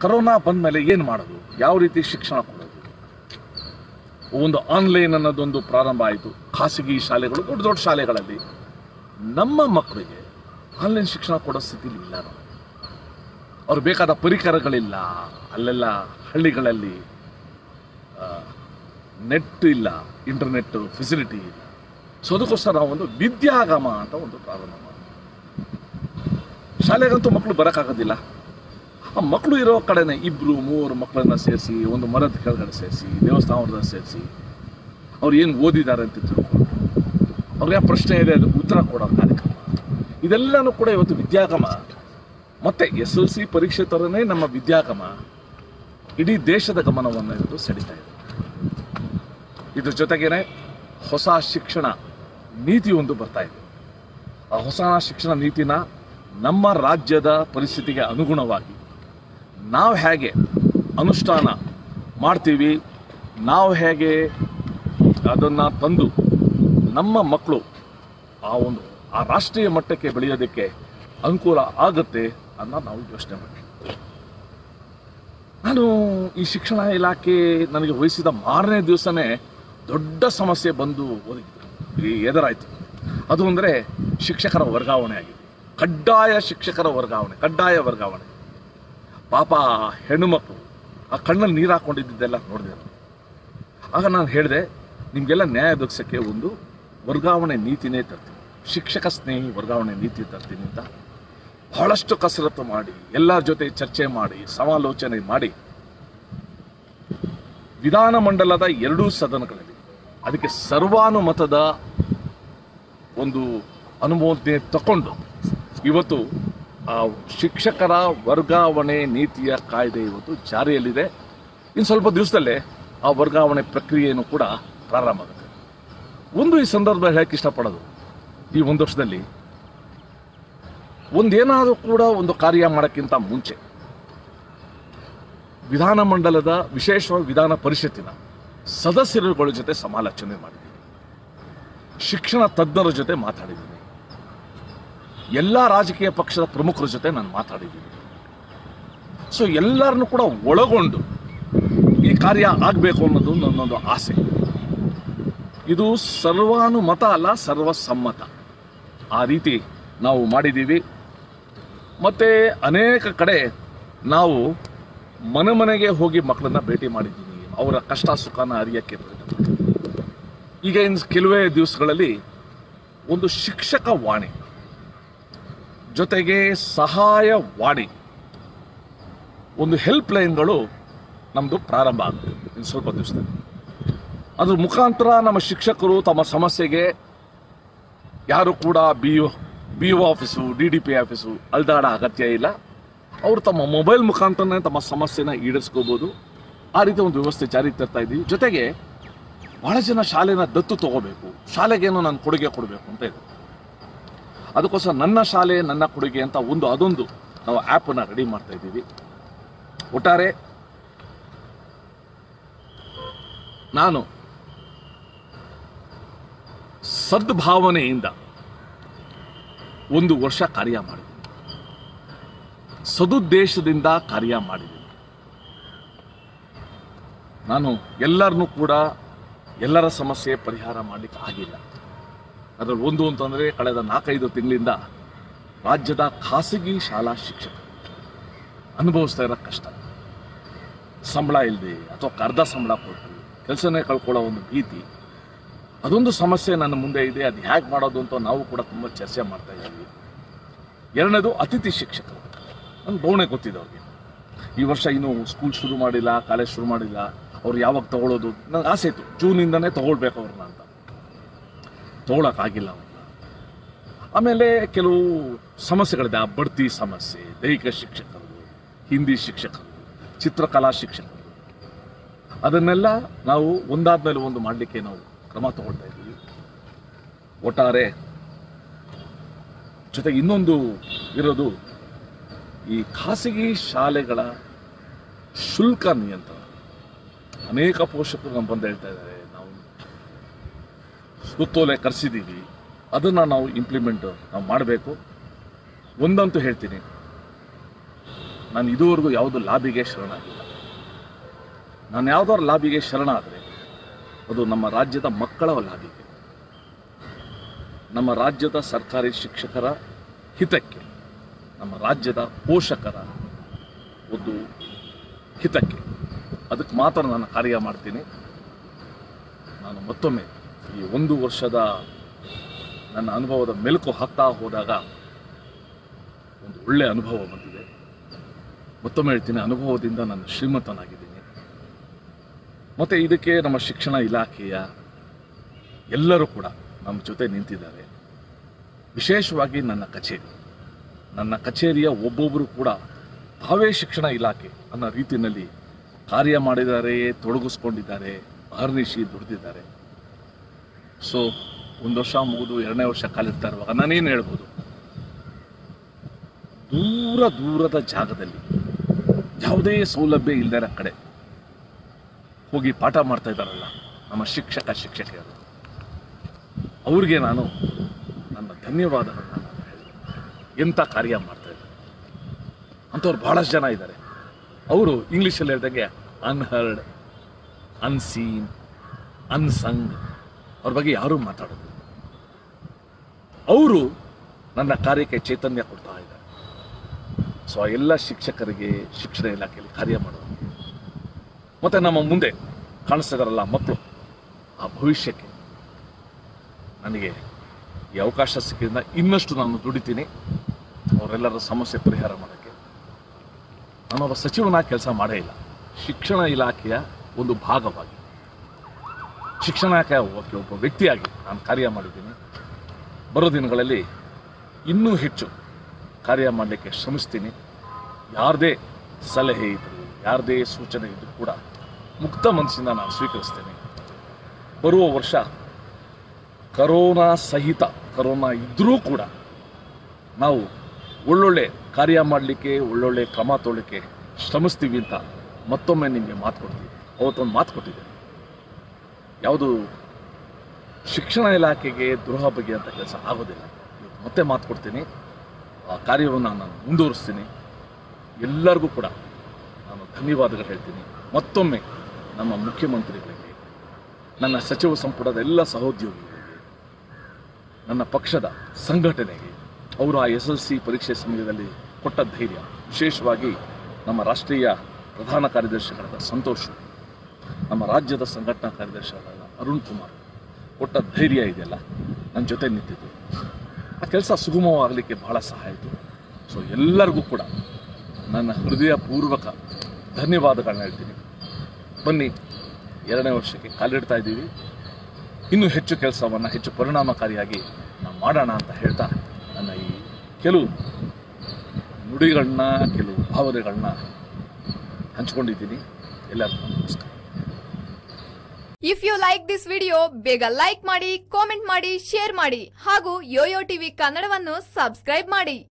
Corona ಬಂದಮೇಲೆ ಏನು ಮಾಡೋದು ಯಾವ ರೀತಿ ಶಿಕ್ಷಣ ಕೊಡೋದು ಒಂದು ಆನ್ಲೈನ್ ಅನ್ನೋದೊಂದು ಪ್ರಾರಂಭ ಆಯಿತು ಖಾಸಗಿ ಶಾಲೆಗಳು ದೊಡ್ಡ ದೊಡ್ಡ ಶಾಲೆಗಳಲ್ಲಿ ನಮ್ಮ ಮಕ್ಕಳಿಗೆ ಆನ್ಲೈನ್ ಶಿಕ್ಷಣ ಕೊಡೋ ಸ್ಥಿತಿಲಿ ಇಲ್ಲ ನಾವು ಅವ್ರು ಬೇಕಾದ ಪರಿಕರಗಳಿಲ್ಲ ಅಲ್ಲೆಲ್ಲ ಹಳ್ಳಿಗಳಲ್ಲಿ ನೆಟ್ ಇಲ್ಲ ಇಂಟರ್ನೆಟ್ ಫೆಸಿಲಿಟಿ ಇಲ್ಲ ಸೊ ಅದಕ್ಕೋಸ್ಕರ ನಾವು ಒಂದು ವಿದ್ಯಾಗಮ ಅಂತ ಒಂದು ಪ್ರಾರಂಭ ಮಾಡಿದ್ವಿ ಶಾಲೆಗಂತೂ ಮಕ್ಕಳು ಬರೋಕ್ಕಾಗೋದಿಲ್ಲ ಆ ಮಕ್ಕಳು ಇರೋ ಕಡೆನೆ ಇಬ್ರು ಮೂವರು ಮಕ್ಕಳನ್ನ ಸೇರಿಸಿ ಒಂದು ಮರದ ಕೆಳಗಡೆ ಸೇರಿಸಿ ದೇವಸ್ಥಾನದ ಸೇರಿಸಿ ಅವ್ರು ಏನು ಓದಿದ್ದಾರೆ ಅಂತ ತಿಳ್ಕೊಂಡು ಅವ್ರಿಗೆ ಆ ಪ್ರಶ್ನೆ ಇದೆ ಅದು ಉತ್ತರ ಕೊಡೋ ಕಾರ್ಯಕ್ರಮ ಇದೆಲ್ಲನೂ ಕೂಡ ಇವತ್ತು ವಿದ್ಯಾಗಮ ಮತ್ತೆ ಎಸ್ ಎಲ್ ಸಿ ಪರೀಕ್ಷೆ ಥರನೇ ನಮ್ಮ ವಿದ್ಯಾಗಮ ಇಡೀ ದೇಶದ ಗಮನವನ್ನು ಇವತ್ತು ಸೆಳೀತಾ ಇದೆ ಇದ್ರ ಜೊತೆಗೇನೆ ಹೊಸ ಶಿಕ್ಷಣ ನೀತಿ ಒಂದು ಬರ್ತಾ ಇದೆ ಆ ಹೊಸ ಶಿಕ್ಷಣ ನೀತಿನ ನಮ್ಮ ರಾಜ್ಯದ ಪರಿಸ್ಥಿತಿಗೆ ಅನುಗುಣವಾಗಿ ನಾವು ಹೇಗೆ ಅನುಷ್ಠಾನ ಮಾಡ್ತೀವಿ ನಾವು ಹೇಗೆ ಅದನ್ನು ತಂದು ನಮ್ಮ ಮಕ್ಕಳು ಆ ಒಂದು ಆ ರಾಷ್ಟ್ರೀಯ ಮಟ್ಟಕ್ಕೆ ಬೆಳೆಯೋದಕ್ಕೆ ಅನುಕೂಲ ಆಗುತ್ತೆ ಅನ್ನೋ ನಾವು ಯೋಚನೆ ಮಾಡಿ ನಾನು ಈ ಶಿಕ್ಷಣ ಇಲಾಖೆ ನನಗೆ ವಹಿಸಿದ ಮಾರನೇ ದಿವಸನೇ ದೊಡ್ಡ ಸಮಸ್ಯೆ ಬಂದು ಒದಗಿತು ಈ ಎದುರಾಯಿತು ಅದು ಅಂದರೆ ಶಿಕ್ಷಕರ ವರ್ಗಾವಣೆ ಆಗಿದೆ ಕಡ್ಡಾಯ ಶಿಕ್ಷಕರ ವರ್ಗಾವಣೆ ಕಡ್ಡಾಯ ವರ್ಗಾವಣೆ ಪಾಪ ಹೆಣ್ಣು ಮಕ್ಕಳು ಆ ಕಣ್ಣಲ್ಲಿ ನೀರು ಹಾಕೊಂಡಿದ್ದೆಲ್ಲ ನೋಡಿದೆ ನಾನು. ಆಗ ನಾನು ಹೇಳಿದೆ ನಿಮಗೆಲ್ಲ ನ್ಯಾಯ ಒದಗಿಸೋಕ್ಕೆ ಒಂದು ವರ್ಗಾವಣೆ ನೀತಿನೇ ತರ್ತೀನಿ ಶಿಕ್ಷಕ ಸ್ನೇಹಿ ವರ್ಗಾವಣೆ ನೀತಿ ತರ್ತೀನಿ ಅಂತ ಬಹಳಷ್ಟು ಕಸರತ್ತು ಮಾಡಿ ಎಲ್ಲರ ಜೊತೆ ಚರ್ಚೆ ಮಾಡಿ ಸಮಾಲೋಚನೆ ಮಾಡಿ ವಿಧಾನಮಂಡಲದ ಎರಡೂ ಸದನಗಳಲ್ಲಿ ಅದಕ್ಕೆ ಸರ್ವಾನುಮತದ ಒಂದು ಅನುಮೋದನೆ ತಕೊಂಡು ಇವತ್ತು ಆ ಶಿಕ್ಷಕರ ವರ್ಗಾವಣೆ ನೀತಿಯ ಕಾಯ್ದೆ ಇವತ್ತು ಜಾರಿಯಲ್ಲಿದೆ ಇನ್ನು ಸ್ವಲ್ಪ ದಿವಸದಲ್ಲೇ ಆ ವರ್ಗಾವಣೆ ಪ್ರಕ್ರಿಯೆಯನ್ನು ಕೂಡ ಪ್ರಾರಂಭ ಆಗುತ್ತೆ ಒಂದು ಈ ಸಂದರ್ಭದಲ್ಲಿ ಹೇಳಕ್ಕೆ ಇಷ್ಟಪಡೋದು ಈ ಒಂದು ವರ್ಷದಲ್ಲಿ ಒಂದೇನಾದರೂ ಕೂಡ ಒಂದು ಕಾರ್ಯ ಮಾಡೋಕ್ಕಿಂತ ಮುಂಚೆ ವಿಧಾನಮಂಡಲದ ವಿಶೇಷವಾಗಿ ವಿಧಾನ ಪರಿಷತ್ತಿನ ಸದಸ್ಯರುಗಳ ಜೊತೆ ಸಮಾಲೋಚನೆ ಮಾಡಿದ್ದೀನಿ ಶಿಕ್ಷಣ ತಜ್ಞರ ಜೊತೆ ಮಾತಾಡಿದ್ದೀನಿ ಎಲ್ಲ ರಾಜಕೀಯ ಪಕ್ಷದ ಪ್ರಮುಖರ ಜೊತೆ ನಾನು ಮಾತಾಡಿದ್ದೀನಿ ಸೊ ಎಲ್ಲರನ್ನು ಕೂಡ ಒಳಗೊಂಡು ಈ ಕಾರ್ಯ ಆಗಬೇಕು ಅನ್ನೋದು ನನ್ನೊಂದು ಆಸೆ ಇದು ಸರ್ವಾನುಮತ ಅಲ್ಲ ಸರ್ವಸಮ್ಮತ ಆ ರೀತಿ ನಾವು ಮಾಡಿದ್ದೀವಿ ಮತ್ತು ಅನೇಕ ಕಡೆ ನಾವು ಮನೆ ಮನೆಗೆ ಹೋಗಿ ಮಕ್ಕಳನ್ನ ಭೇಟಿ ಮಾಡಿದ್ದೀನಿ ಅವರ ಕಷ್ಟ ಸುಖನ ಅರಿಯಕ್ಕೆ ಪ್ರಯತ್ನ ಮಾಡಿದ್ದೀನಿ. ಈಗ ಇನ್ನು ಕೆಲವೇ ದಿವಸಗಳಲ್ಲಿ ಒಂದು ಶಿಕ್ಷಕ ವಾಣಿ ಜೊತೆಗೆ ಸಹಾಯ ವಾಣಿ ಒಂದು ಹೆಲ್ಪ್ ಲೈನ್ಗಳು ನಮ್ಮದು ಪ್ರಾರಂಭ ಆಗುತ್ತೆ ಇನ್ನು ಸ್ವಲ್ಪ ದಿವಸದಲ್ಲಿ ಅದ್ರ ಮುಖಾಂತರ ನಮ್ಮ ಶಿಕ್ಷಕರು ತಮ್ಮ ಸಮಸ್ಯೆಗೆ ಯಾರು ಕೂಡ B U B U office D D P office ಅಲ್ದಾಡ ಅಗತ್ಯ ಇಲ್ಲ ಅವರು ತಮ್ಮ ಮೊಬೈಲ್ ಮುಖಾಂತರನೇ ತಮ್ಮ ಸಮಸ್ಯೆನ ಈಡೇರಿಸ್ಕೋಬೋದು ಆ ರೀತಿ ಒಂದು ವ್ಯವಸ್ಥೆ ಜಾರಿಗೆ ತರ್ತಾ ಇದ್ದೀವಿ ಜೊತೆಗೆ ಬಹಳ ಜನ ಶಾಲೆನ ದತ್ತು ತಗೋಬೇಕು ಶಾಲೆಗೇನೋ ನಾನು ಕೊಡುಗೆ ಕೊಡಬೇಕು ಅಂತ ಇದೆ ಅದಕ್ಕೋಸ್ಕರ ನನ್ನ ಶಾಲೆ ನನ್ನ ಕೊಡುಗೆ ಅಂತ ಒಂದು ಅದೊಂದು ನಾವು ಆ್ಯಪನ್ನು ರೆಡಿ ಮಾಡ್ತಾ ಇದ್ದೀವಿ ಒಟ್ಟಾರೆ ನಾನು ಸದ್ಭಾವನೆಯಿಂದ ಒಂದು ವರ್ಷ ಕಾರ್ಯ ಮಾಡಿದ್ದೀನಿ ಸದುದ್ದೇಶದಿಂದ ಕಾರ್ಯ ಮಾಡಿದ್ದೀನಿ ನಾನು ಎಲ್ಲರನ್ನೂ ಕೂಡ ಎಲ್ಲರ ಸಮಸ್ಯೆ ಪರಿಹಾರ ಮಾಡಲಿಕ್ಕೆ ಆಗಿಲ್ಲ ಅದರಲ್ಲಿ ಒಂದು ಅಂತಂದರೆ ಕಳೆದ ನಾಲ್ಕೈದು ತಿಂಗಳಿಂದ ರಾಜ್ಯದ ಖಾಸಗಿ ಶಾಲಾ ಶಿಕ್ಷಕರು ಅನುಭವಿಸ್ತಾ ಇರೋ ಕಷ್ಟ ಸಂಬಳ ಇಲ್ಲದೆ ಅಥವಾ ಅರ್ಧ ಸಂಬಳ ಕೊಟ್ಟು ಕೆಲಸನೇ ಕಳ್ಕೊಳ್ಳೋ ಒಂದು ಭೀತಿ ಅದೊಂದು ಸಮಸ್ಯೆ ನನ್ನ ಮುಂದೆ ಇದೆ ಅದು ಹೇಗೆ ಮಾಡೋದು ಅಂತ ನಾವು ಕೂಡ ತುಂಬ ಚರ್ಚೆ ಮಾಡ್ತಾ ಇದ್ದೀವಿ ಎರಡನೇದು ಅತಿಥಿ ಶಿಕ್ಷಕರು ನನ್ನ ಗೌಣೆ ಗೊತ್ತಿದೆ ಅವ್ರಿಗೆ ಈ ವರ್ಷ ಇನ್ನೂ ಸ್ಕೂಲ್ ಶುರು ಮಾಡಿಲ್ಲ ಕಾಲೇಜ್ ಶುರು ಮಾಡಿಲ್ಲ ಅವ್ರು ಯಾವಾಗ ತಗೊಳ್ಳೋದು ನನಗೆ ಆಸೆ ಇತ್ತು ಜೂನಿಂದನೇ ತಗೊಳ್ಬೇಕು ಅವ್ರನ್ನ ಅಂತ ತಗೊಳಕ್ಕಾಗಿಲ್ಲ ಅವ್ರನ್ನ ಆಮೇಲೆ ಕೆಲವು ಸಮಸ್ಯೆಗಳಿದೆ ಆ ಬಡ್ತಿ ಸಮಸ್ಯೆ ದೈಹಿಕ ಶಿಕ್ಷಕರು ಹಿಂದಿ ಶಿಕ್ಷಕರು ಚಿತ್ರಕಲಾ ಶಿಕ್ಷಕರು ಅದನ್ನೆಲ್ಲ ನಾವು ಒಂದಾದ್ಮೇಲೆ ಒಂದು ಮಾಡಲಿಕ್ಕೆ ನಾವು ಕ್ರಮ ತಗೊಳ್ತಾ ಇದ್ದೀವಿ ಒಟ್ಟಾರೆ ಜೊತೆಗೆ ಇನ್ನೊಂದು ಇರೋದು ಈ ಖಾಸಗಿ ಶಾಲೆಗಳ ಶುಲ್ಕ ನಿಯಂತ್ರಣ ಅನೇಕ ಪೋಷಕರು ನಮ್ಮ ಬಂದು ಹೇಳ್ತಾ ಇದ್ದಾರೆ ನಾವು ಸುತ್ತೋಲೆ ಕರೆಸಿದ್ದೀವಿ ಅದನ್ನು ನಾವು ಇಂಪ್ಲಿಮೆಂಟ್ ನಾವು ಮಾಡಬೇಕು ಒಂದಂತೂ ಹೇಳ್ತೀನಿ ನಾನು ಇದುವರೆಗೂ ಯಾವುದು ಲಾಬಿಗೆ ಶರಣಾಗಿಲ್ಲ ನಾನು ಯಾವುದಾದ್ರು ಲಾಬಿಗೆ ಶರಣಾದರೆ ಅದು ನಮ್ಮ ರಾಜ್ಯದ ಮಕ್ಕಳ ಲಾಬಿಗೆ ನಮ್ಮ ರಾಜ್ಯದ ಸರ್ಕಾರಿ ಶಿಕ್ಷಕರ ಹಿತಕ್ಕೆ ನಮ್ಮ ರಾಜ್ಯದ ಪೋಷಕರ ಒಂದು ಹಿತಕ್ಕೆ ಅದಕ್ಕೆ ಮಾತ್ರ ನಾನು ಕಾರ್ಯ ಮಾಡ್ತೀನಿ ನಾನು ಮತ್ತೊಮ್ಮೆ ಈ ಒಂದು ವರ್ಷದ ನನ್ನ ಅನುಭವದ ಮೆಲುಕು ಹಾಕ್ತಾ ಹೋದಾಗ ಒಂದು ಒಳ್ಳೆಯ ಅನುಭವ ಬಂದಿದೆ ಮತ್ತೊಮ್ಮೆ ಹೇಳ್ತೀನಿ ಅನುಭವದಿಂದ ನಾನು ಶ್ರೀಮಂತನಾಗಿದ್ದೀನಿ ಮತ್ತು ಇದಕ್ಕೆ ನಮ್ಮ ಶಿಕ್ಷಣ ಇಲಾಖೆಯ ಎಲ್ಲರೂ ಕೂಡ ನಮ್ಮ ಜೊತೆ ನಿಂತಿದ್ದಾರೆ ವಿಶೇಷವಾಗಿ ನನ್ನ ಕಚೇರಿ ನನ್ನ ಕಚೇರಿಯ ಒಬ್ಬೊಬ್ಬರು ಕೂಡ ತಾವೇ ಶಿಕ್ಷಣ ಇಲಾಖೆ ಅನ್ನೋ ರೀತಿಯಲ್ಲಿ ಕಾರ್ಯ ಮಾಡಿದ್ದಾರೆ ತೊಡಗಿಸ್ಕೊಂಡಿದ್ದಾರೆ ಅಹರ್ನಿಶಿ ದುಡಿದಿದ್ದಾರೆ ಸೊ ಒಂದು ವರ್ಷ ಮುಗಿದು ಎರಡನೇ ವರ್ಷ ಕಾಲಿಡ್ತಾ ಇರುವಾಗ ನಾನೇನು ಹೇಳ್ಬೋದು ದೂರ ದೂರದ ಜಾಗದಲ್ಲಿ ಯಾವುದೇ ಸೌಲಭ್ಯ ಇಲ್ಲದ ಕಡೆ ಹೋಗಿ ಪಾಠ ಮಾಡ್ತಾ ಇದ್ದಾರಲ್ಲ ನಮ್ಮ ಶಿಕ್ಷಕ ಶಿಕ್ಷಕಿಯರು ಅವ್ರಿಗೆ ನಾನು ನನ್ನ ಧನ್ಯವಾದಗಳನ್ನ ನಾನು ಹೇಳ್ತೀನಿ ಎಂಥ ಕಾರ್ಯ ಮಾಡ್ತಾ ಇದ್ದಾರೆ ಅಂಥವ್ರು ಬಹಳಷ್ಟು ಜನ ಇದ್ದಾರೆ ಅವರು ಇಂಗ್ಲೀಷಲ್ಲಿ ಹೇಳ್ದಂಗೆ ಅನ್ಹರ್ಡ್ ಅನ್ಸೀನ್ ಅನ್ಸಂಗ್ ಅವ್ರ ಬಗ್ಗೆ ಯಾರೂ ಮಾತಾಡೋದು ಅವರು ನನ್ನ ಕಾರ್ಯಕ್ಕೆ ಚೈತನ್ಯ ಕೊಡ್ತಾ ಇದ್ದಾರೆ ಸೊ ಆ ಎಲ್ಲ ಶಿಕ್ಷಕರಿಗೆ ಶಿಕ್ಷಣ ಇಲಾಖೆಯಲ್ಲಿ ಕಾರ್ಯ ಮಾಡೋದು ಮತ್ತೆ ನಮ್ಮ ಮುಂದೆ ಕಾಣಿಸ್ತಾ ಇದಾರಲ್ಲ ಮಕ್ಕಳು ಆ ಭವಿಷ್ಯಕ್ಕೆ ನನಗೆ ಈ ಅವಕಾಶ ಸಿಕ್ಕಿದ್ರಿಂದ ಇನ್ನಷ್ಟು ನಾನು ದುಡಿತೀನಿ ಅವರೆಲ್ಲರ ಸಮಸ್ಯೆ ಪರಿಹಾರ ಮಾಡೋಕ್ಕೆ ನಾನೊಬ್ಬ ಸಚಿವನಾಗಿ ಕೆಲಸ ಮಾಡೇ ಇಲ್ಲ ಶಿಕ್ಷಣ ಇಲಾಖೆಯ ಒಂದು ಭಾಗವಾಗಿ ಶಿಕ್ಷಣ ಇಲಾಖೆಯ ಒಬ್ಬ ಒಬ್ಬ ವ್ಯಕ್ತಿಯಾಗಿ ನಾನು ಕಾರ್ಯ ಮಾಡಿದ್ದೀನಿ ಬರೋ ದಿನಗಳಲ್ಲಿ ಇನ್ನೂ ಹೆಚ್ಚು ಕಾರ್ಯ ಮಾಡಲಿಕ್ಕೆ ಶ್ರಮಿಸ್ತೀನಿ ಯಾರದೇ ಸಲಹೆ ಇದ್ದರೂ ಯಾರದೇ ಸೂಚನೆ ಇದ್ದರೂ ಕೂಡ ಮುಕ್ತ ಮನಸ್ಸಿಂದ ನಾನು ಸ್ವೀಕರಿಸ್ತೇನೆ ಬರುವ ವರ್ಷ ಕರೋನಾ ಸಹಿತ ಕರೋನಾ ಇದ್ದರೂ ಕೂಡ ನಾವು ಒಳ್ಳೊಳ್ಳೆ ಕಾರ್ಯ ಮಾಡಲಿಕ್ಕೆ ಒಳ್ಳೊಳ್ಳೆ ಕ್ರಮ ತೊಗೊಳ್ಳಿಕ್ಕೆ ಶ್ರಮಿಸ್ತೀವಿ ಅಂತ ಮತ್ತೊಮ್ಮೆ ನಿಮಗೆ ಮಾತು ಕೊಡ್ತೀವಿ ಅವತ್ತೊಂದು ಮಾತು ಕೊಟ್ಟಿದ್ದೆ ಯಾವುದು ಶಿಕ್ಷಣ ಇಲಾಖೆಗೆ ದ್ರೋಹ ಬಗೆಯಂಥ ಕೆಲಸ ಆಗೋದಿಲ್ಲ ಇವತ್ತು ಮತ್ತೆ ಮಾತು ಕೊಡ್ತೀನಿ ಆ ಕಾರ್ಯವನ್ನು ನಾನು ಮುಂದುವರಿಸ್ತೀನಿ ಎಲ್ಲರಿಗೂ ಕೂಡ ನಾನು ಧನ್ಯವಾದಗಳು ಹೇಳ್ತೀನಿ ಮತ್ತೊಮ್ಮೆ ನಮ್ಮ ಮುಖ್ಯಮಂತ್ರಿಗಳಿಗೆ ನನ್ನ ಸಚಿವ ಸಂಪುಟದ ಎಲ್ಲ ಸಹೋದ್ಯೋಗಿಗಳಿಗೆ ನನ್ನ ಪಕ್ಷದ ಸಂಘಟನೆಗೆ ಅವರು ಆ ಎಸ್ ಎಲ್ ಸಿ ಪರೀಕ್ಷೆ ಸಮಯದಲ್ಲಿ ಕೊಟ್ಟ ಧೈರ್ಯ ವಿಶೇಷವಾಗಿ ನಮ್ಮ ರಾಷ್ಟ್ರೀಯ ಪ್ರಧಾನ ಕಾರ್ಯದರ್ಶಿಗಳಾದ ಸಂತೋಷ್ ನಮ್ಮ ರಾಜ್ಯದ ಸಂಘಟನಾ ಕಾರ್ಯದರ್ಶಿಗಳಾದ ಅರುಣ್ ಕುಮಾರ್ ಕೊಟ್ಟ ಧೈರ್ಯ ಇದೆಯಲ್ಲ ನನ್ನ ಜೊತೆ ನಿಂತಿದ್ದು ಆ ಕೆಲಸ ಸುಗಮವಾಗಲಿಕ್ಕೆ ಬಹಳ ಸಹಾಯ ಆಯಿತು ಸೊ ಎಲ್ಲರಿಗೂ ಕೂಡ ನನ್ನ ಹೃದಯಪೂರ್ವಕ ಧನ್ಯವಾದಗಳನ್ನ ಹೇಳ್ತೀನಿ ಬನ್ನಿ ಎರಡನೇ ವರ್ಷಕ್ಕೆ ಕಾಲಿಡ್ತಾ ಇದ್ದೀವಿ ಇನ್ನೂ ಹೆಚ್ಚು ಕೆಲಸವನ್ನು ಹೆಚ್ಚು ಪರಿಣಾಮಕಾರಿಯಾಗಿ ನಾವು ಮಾಡೋಣ ಅಂತ ಹೇಳ್ತಾ ನನ್ನ ಈ ಕೆಲವು ನುಡಿಗಳನ್ನ ಕೆಲವು ಭಾವನೆಗಳನ್ನ ಹಂಚ್ಕೊಂಡಿದ್ದೀನಿ ಎಲ್ಲರಿಗೂ ನಮಸ್ಕಾರ if you like this video ಬೇಗ ಲೈಕ್ ಮಾಡಿ ಕಾಮೆಂಟ್ ಮಾಡಿ ಶೇರ್ ಮಾಡಿ ಹಾಗೂ ಯೋಯೋ ಟಿವಿ ಕನ್ನಡವನ್ನು ಸಬ್ಸ್ಕ್ರೈಬ್ ಮಾಡಿ